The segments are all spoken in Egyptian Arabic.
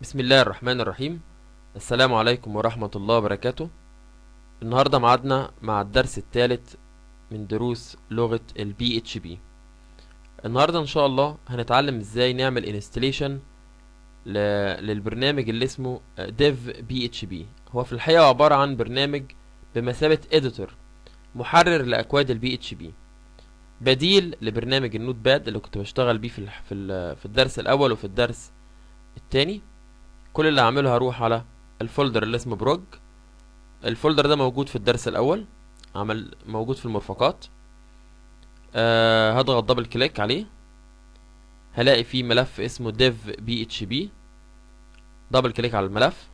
بسم الله الرحمن الرحيم السلام عليكم ورحمة الله وبركاته النهاردة معادنا مع الدرس الثالث من دروس لغة ال PHP النهاردة ان شاء الله هنتعلم ازاي نعمل انستليشن للبرنامج اللي اسمه dev PHP هو في الحقيقة عبارة عن برنامج بمثابة editor محرر لأكواد ال PHP بديل لبرنامج النوت باد اللي كنت بشتغل بيه في ال في, ال في الدرس الأول وفي الدرس التاني كل اللي هعمله هروح على الفولدر اللي اسمه بروج الفولدر ده موجود في الدرس الأول عمل موجود في المرفقات آه هضغط دبل كليك عليه هلاقي فيه ملف اسمه dev php دبل كليك على الملف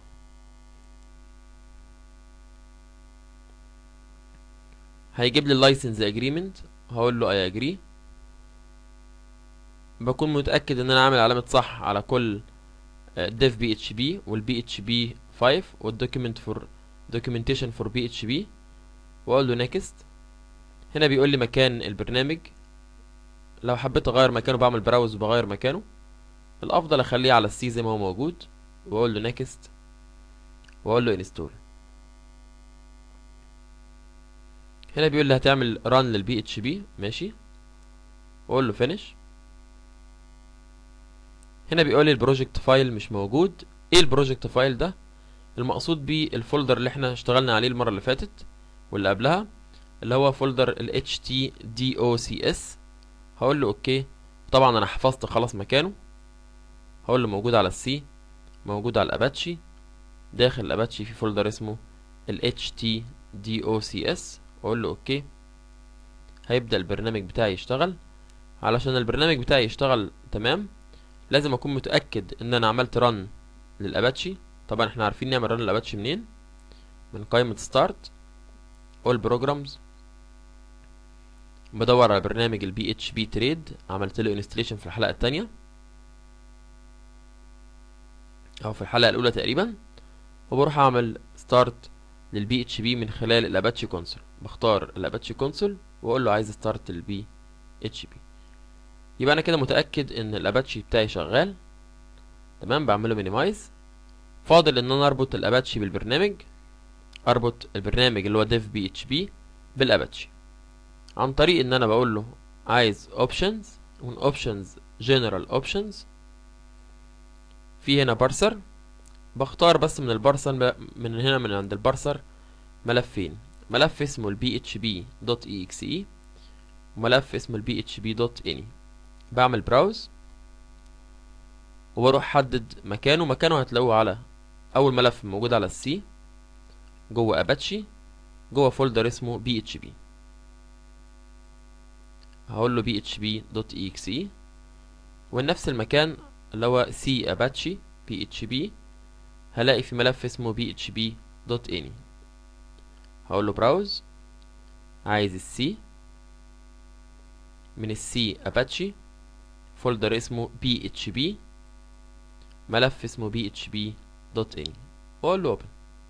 هيجيب لي اللايسنس اجريمنت هقول له اي اجري بكون متاكد ان انا عامل علامه صح على كل dev php وال php 5 والدوكيمنت فور documentation for php واقول له next هنا بيقول لي مكان البرنامج لو حبيت اغير مكانه بعمل براوز وبغير مكانه الافضل اخليه على السي زي ما هو موجود واقول له next واقول له install هنا بيقول لي هتعمل run للبي اتش بي ماشي واقول له finish هنا بيقول لي البروجكت فايل مش موجود ايه البروجكت فايل ده المقصود بيه الفولدر اللي احنا اشتغلنا عليه المره اللي فاتت واللي قبلها اللي هو فولدر ال htdocs هقول له اوكي طبعا انا حفظت خلاص مكانه هقول له موجود على السي موجود على الاباتشي داخل الاباتشي في فولدر اسمه ال htdocs واقول له اوكي هيبدا البرنامج بتاعي يشتغل علشان البرنامج بتاعي يشتغل تمام لازم اكون متاكد ان انا عملت رن للاباتشي طبعا احنا عارفين نعمل رن للاباتشي منين من قائمه ستارت all programs بدور على برنامج البي اتش بي تريد عملت له انستليشن في الحلقه الثانيه او في الحلقه الاولى تقريبا وبروح اعمل ستارت للبي اتش بي من خلال الاباتشي كونسول بختار الاباتشي كونسول واقول له عايز ستارت للبي اتش بي يبقى انا كده متاكد ان الاباتشي بتاعي شغال تمام بعمله مينيمايز فاضل ان انا اربط الاباتشي بالبرنامج اربط البرنامج اللي هو dev php بالاباتشي عن طريق ان انا بقول له عايز options من options general options في هنا بارسر بختار بس من البارسر من هنا من عند البارسر ملفين ملف اسمه ال php.exe وملف اسمه ال php.ini بعمل براوز وبروح احدد مكانه مكانه هتلاقوه على اول ملف موجود على السي جوه اباتشي جوه فولدر اسمه php هقول له php.exe ونفس المكان اللي هو c apache php هلاقي في ملف اسمه php.ini هقول له براوز عايز السي من السي apache فولدر اسمه php ملف اسمه php.ini واقول له open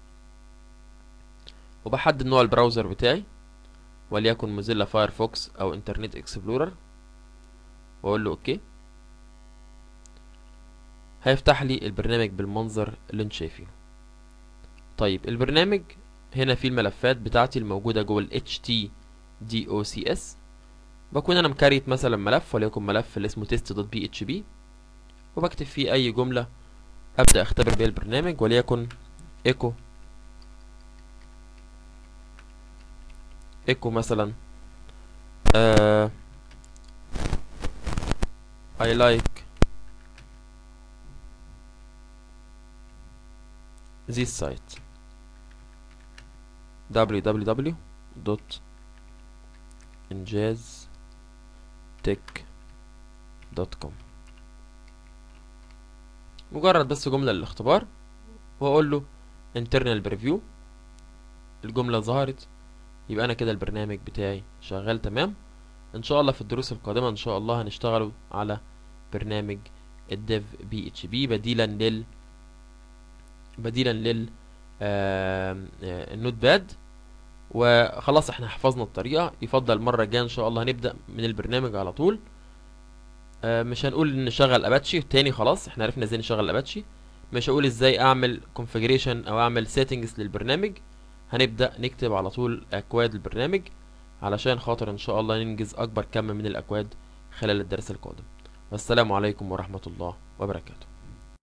وبحدد نوع البراوزر بتاعي وليكن موزيلا فايرفوكس او انترنت اكسبلورر واقول له اوكي هيفتح لي البرنامج بالمنظر اللي انت شايفينه طيب البرنامج هنا فيه الملفات بتاعتي الموجودة جوه ال htdocs بكون انا مكريت مثلا ملف وليكن ملف اللي اسمه test.php وبكتب فيه اي جملة ابدأ اختبر بيها البرنامج وليكن echo echo مثلا uh, I like this site www.injaztech.com مجرد بس جملة للاختبار واقول له internal preview الجملة ظهرت يبقى انا كده البرنامج بتاعي شغال تمام ان شاء الله في الدروس القادمة ان شاء الله هنشتغلوا على برنامج الديف بي اتش بي بديلا لل بديلا لل النوت باد وخلاص احنا حفظنا الطريقة يفضل المرة الجاية ان شاء الله هنبدأ من البرنامج على طول آه، مش هنقول نشغل اباتشي تاني خلاص احنا عرفنا ازاي نشغل اباتشي مش هقول ازاي اعمل configuration او اعمل settings للبرنامج هنبدأ نكتب على طول اكواد البرنامج علشان خاطر ان شاء الله ننجز اكبر كم من الاكواد خلال الدرس القادم والسلام عليكم ورحمة الله وبركاته